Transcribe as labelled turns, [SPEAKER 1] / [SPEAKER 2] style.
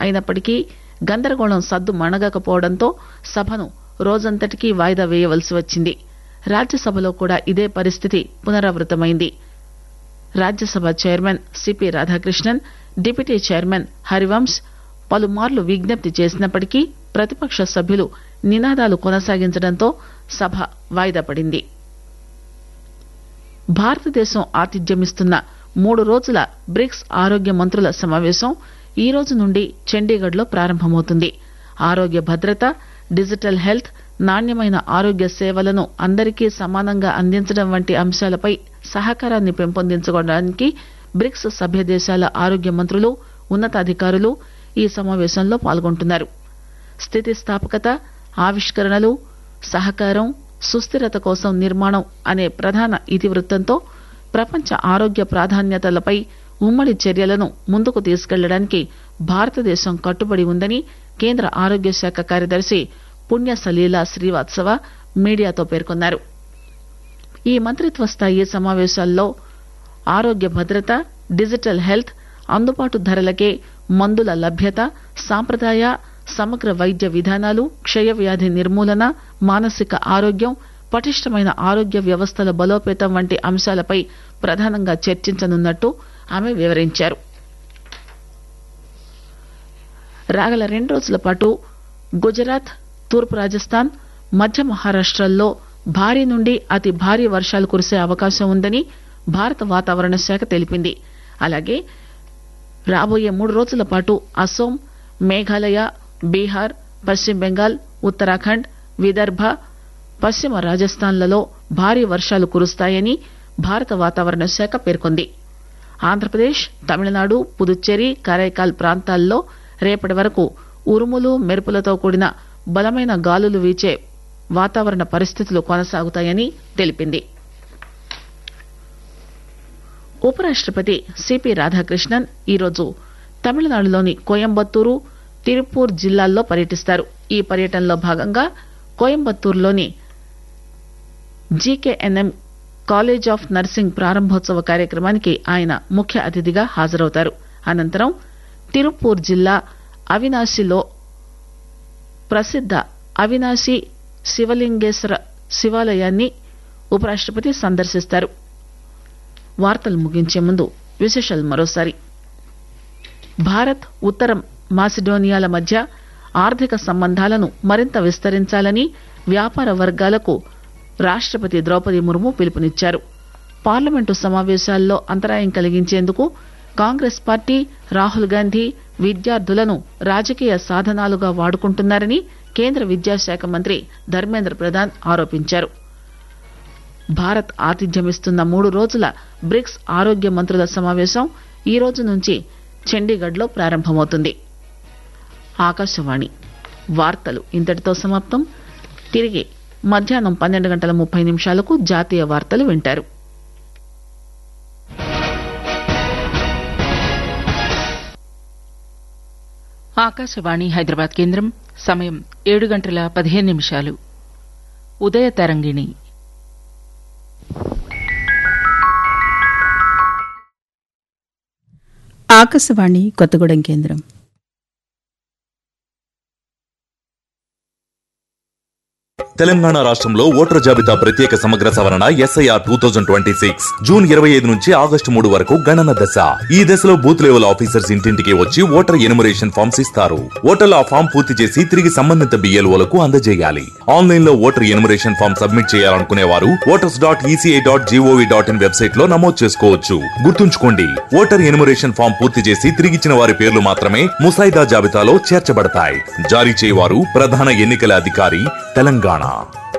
[SPEAKER 1] అయినప్పటికీ గందరగోళం సద్దు మణగకపోవడంతో సభను రోజంతటికీ వాయిదా వేయవలసి వచ్చింది రాజ్యసభలో కూడా ఇదే పరిస్థితి పునరావృతమైంది Rajya Sabha chairman CP Radhakrishnan deputy chairman Harivansh పలుమార్లు విజ్ఞప్తి చేసినప్పటికీ ప్రతిపక్ష సభ్యులు నినాదాలు కొనసాగించడంతో సభ వాయిదా పడింది భారతదేశం ఆతిథ్యమిస్తున్న మూడు రోజుల బ్రిక్స్ ఆరోగ్య మంత్రుల సమావేశం ఈ రోజు నుండి చండీగఢ్ లో ప్రారంభమవుతుంది ఆరోగ్య భద్రత డిజిటల్ హెల్త్ నాణ్యమైన ఆరోగ్య సేవలను అందరికీ సమానంగా అందించడం వంటి అంశాలపై సహకారాన్ని పెంపొందించుకోవడానికి బ్రిక్స్ సభ్య దేశాల ఆరోగ్య మంత్రులు ఉన్నతాధికారులు ఈ సమావేశంలో పాల్గొంటున్నారు స్థితిస్థాపకత ఆవిష్కరణలు సహకారం సుస్థిరత కోసం నిర్మాణం అనే ప్రధాన ఇతివృత్తంతో ప్రపంచ ఆరోగ్య ప్రాధాన్యతలపై ఉమ్మడి చర్యలను ముందుకు తీసుకెళ్లడానికి భారతదేశం కట్టుబడి ఉందని కేంద్ర ఆరోగ్య శాఖ కార్యదర్శి పుణ్య సలీలా శ్రీవాత్సవ మీడియాతో పేర్కొన్నారు ఈ మంత్రిత్వ స్థాయి సమావేశాల్లో ఆరోగ్య భద్రత డిజిటల్ హెల్త్ అందుబాటు ధరలకే మందుల లభ్యత సాంప్రదాయ సమగ్ర వైద్య విధానాలు క్షయవ్యాధి నిర్మూలన మానసిక ఆరోగ్యం పటిష్టమైన ఆరోగ్య వ్యవస్థల బలోపేతం వంటి అంశాలపై ప్రధానంగా చర్చించనున్నట్టు ఆమె వివరించారు రాగల రెండు రోజుల పాటు గుజరాత్ తూర్పు రాజస్థాన్ మధ్య మహారాష్టల్లో భారీ నుండి అతి భారీ వర్షాలు కురిసే అవకాశం ఉందని భారత వాతావరణ శాఖ తెలిపింది అలాగే రాబోయే మూడు రోజుల పాటు అసోం మేఘాలయ బీహార్ పశ్చిమ బెంగాల్ ఉత్తరాఖండ్ విదర్భ పశ్చిమ రాజస్థాన్లలో భారీ వర్షాలు కురుస్తాయని భారత వాతావరణ శాఖ పేర్కొంది ఆంధ్రప్రదేశ్ తమిళనాడు పుదుచ్చేరి కరైకాల్ ప్రాంతాల్లో రేపటి వరకు ఉరుములు మెరుపులతో కూడిన బలమైన గాలులు వీచే వాతావరణ పరిస్థితులు కొనసాగుతాయని తెలిపింది ఉపరాష్టపతి సిపి రాధాకృష్ణన్ ఈరోజు తమిళనాడులోని కోయంబత్తూరు తిరుపూర్ జిల్లాల్లో పర్యటిస్తారు ఈ పర్యటనలో భాగంగా కోయంబత్తూరులోని జీకేఎన్ఎం కాలేజ్ ఆఫ్ నర్సింగ్ ప్రారంభోత్సవ కార్యక్రమానికి ఆయన ముఖ్య అతిథిగా హాజరవుతారు అనంతరం తిరుపూర్ జిల్లా అవినాశిలో ప్రసిద్ద అవినాశి శివలింగేశ్వర శివాలయాన్ని ఉపరాష్టపతి సందర్శిస్తారు వార్తలు ముగించే ముందు విశేషాలు మరోసారి భారత్ ఉత్తర మాసిడోనియాల మధ్య ఆర్థిక సంబంధాలను మరింత విస్తరించాలని వ్యాపార వర్గాలకు రాష్టపతి ద్రౌపది ముర్ము పిలుపునిచ్చారు పార్లమెంటు సమావేశాల్లో అంతరాయం కలిగించేందుకు కాంగ్రెస్ పార్టీ రాహుల్ గాంధీ విద్యార్థులను రాజకీయ సాధనాలుగా వాడుకుంటున్నారని కేంద్ర విద్యాశాఖ మంత్రి ధర్మేంద్ర ప్రధాన్ ఆరోపించారు భారత్ ఆతిథ్యమిస్తున్న మూడు రోజుల బ్రిక్స్ ఆరోగ్య మంత్రుల సమావేశం ఈ రోజు నుంచి చండీగఢ్ లో ప్రారంభమవుతుంది ఆకాశవాణి వార్తలు ఇంతటితో సమాప్తం తిరిగి మధ్యాహ్నం పన్నెండు గంటల ముప్పై నిమిషాలకు జాతీయ వార్తలు వింటారు
[SPEAKER 2] ఆకాశవాణి హైదరాబాద్ కేంద్రం సమయం ఏడు గంటల పదిహేను నిమిషాలు ఉదయ తరంగిణి
[SPEAKER 3] ఆకాశవాణి కొత్తగూడెం కేంద్రం
[SPEAKER 4] తెలంగాణ రాష్ట్రంలో ఓటర్ జాబితా ప్రత్యేక సమగ్ర సవరణ SIR two thousand twenty six June ఇరవై ఐదు నుంచి ఆగస్టు మూడు వరకు గణన దశ ఈ దశలో బూత్ లెవెల్ ఆఫీసర్స్ ఇంటింటికి వచ్చి ఓటర్ ఎనుమరేషన్ ఫామ్స్ ఇస్తారు ఓటర్లు ఆ ఫామ్ పూర్తి చేసి తిరిగి సంబంధిత బిఎల్ఓలకు అందజేయాలి ఆన్లైన్ లో ఓటర్ ఎనుమరేషన్ ఫామ్ సబ్మిట్ చేయాలనుకునే వారు voters dot ECI dot GOV dot in website లో నమోదు చేసుకోవచ్చు గుర్తుంచుకోండి ఓటర్ ఎనుమరేషన్ ఫామ్ పూర్తి చేసి తిరిగిచ్చిన వారి పేర్లు మాత్రమే ముసాయిదా జాబితాలో చేర్చబడతాయి జారీ చేయవారు ప్రధాన ఎన్నికల అధికారి తెలంగాణ